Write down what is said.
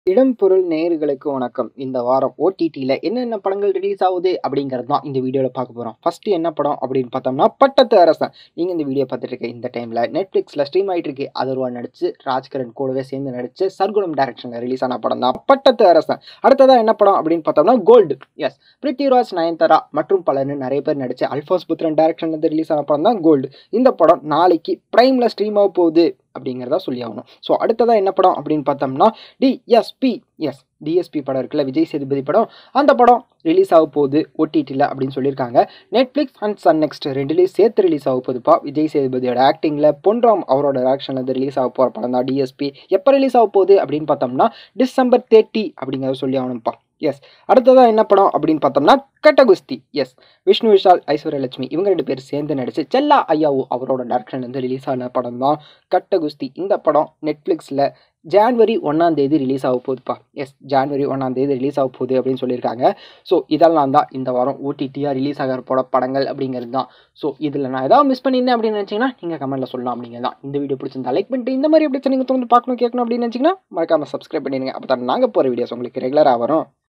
இடம் பொருள் நேயர்களுக்கு வணக்கம் இந்த வாரம் ஓடிடியில் என்னென்ன படங்கள் ரிலீஸ் ஆகுது அப்படிங்கிறது தான் இந்த வீடியோவில் பார்க்க போகிறோம் ஃபஸ்ட்டு என்ன படம் அப்படின்னு பார்த்தோம்னா பட்டத்து அரசன் நீங்கள் இந்த வீடியோ பார்த்துட்டு இருக்க இந்த டைமில் நெட்ஃப்ளிக்ஸில் ஸ்ட்ரீம் ஆகிட்டு இருக்கு அதர்வா நடிச்சு ராஜ்கரன் கூடவே சேர்ந்து நடிச்சு சர்க்குணம் டேரக்ஷனில் ரிலீஸ் ஆன படம் தான் பட்டத்து அரசன் அடுத்ததாக என்ன படம் அப்படின்னு பார்த்தோம்னா கோல்டு எஸ் பிருத்திவிராஜ் நயன்தாரா மற்றும் பலர்னு நிறைய பேர் நடிச்சு அல்ஃபாஸ் புத்ரன் டேரக்ஷனில் ரிலீஸ் ஆன படம் தான் கோல்டு இந்த படம் நாளைக்கு ப்ரைமில் ஸ்ட்ரீம் ஆக போகுது அப்படிங்கிறதா சொல்லி ஆகணும் ஸோ அடுத்ததாக என்ன படம் அப்படின்னு பார்த்தோம்னா டிஎஸ்பி எஸ் டிஎஸ்பி படம் இருக்குல்ல விஜய் சேதுபதி படம் அந்த படம் ரிலீஸ் ஆக போகுது ஓடிடியில் அப்படின்னு சொல்லியிருக்காங்க நெட்ஃப்ளிக்ஸ் அண்ட் சன் நெக்ஸ்ட் ரெண்டுலேயும் சேர்த்து ரிலீஸ் ஆக போகுதுப்பா விஜய் சேதுபதியோட ஆக்டிங்கில் பொன்ராம் அவரோட டேரக்ஷனில் வந்து ரிலீஸ் ஆக போகிற படம் தான் டிஎஸ்பி எப்போ ரிலீஸ் ஆக போகுது அப்படின்னு பார்த்தோம்னா டிசம்பர் தேர்ட்டி அப்படிங்கிறத சொல்லி ஆகணும்ப்பா எஸ் அடுத்ததாக என்ன படம் அப்படின்னு பார்த்தோம்னா கட்டகுஸ்தி எஸ் விஷ்ணு விஷால் ஐஸ்வர்யலட்சுமி இவங்க ரெண்டு பேர் சேர்ந்து நடிச்சு செல்லா ஐயாவு அவரோட டேரக்ஷன் வந்து ரிலீஸ் ஆன படம் தான் கட்டகுஸ்தி இந்த படம் நெட்ஃப்ளிக்ஸில் ஜான்வரி ஒன்றாம் தேதி ரிலீஸ் ஆக போகுதுப்பா எஸ் ஜான்வரி ஒன்றாம் தேதி ரிலீஸ் ஆக போகுது அப்படின்னு சொல்லியிருக்காங்க ஸோ இதெல்லாம் தான் இந்த வாரம் ஓடிடியாக ரிலீஸ் ஆகிற போட படங்கள் அப்படிங்கிறது தான் ஸோ இதில் நான் ஏதாவது மிஸ் பண்ணியிருந்தேன் அப்படின்னு நினச்சிங்கன்னா நீங்கள் கமெண்ட்டில் சொல்லலாம் அப்படிங்கிறது தான் இந்த வீடியோ பிடிச்சிருந்தா லைக் பண்ணிட்டு இந்த மாதிரி எப்படி நீங்கள் தொடர்ந்து பார்க்கணும் கேட்கணும் அப்படின்னு நினச்சிங்கன்னா மறக்காமல் சப்ஸ்கிரைப் பண்ணிடுங்க அப்போ தான் நாங்கள் போகிற வீடியோஸ் உங்களுக்கு ரெகுலராக வரும்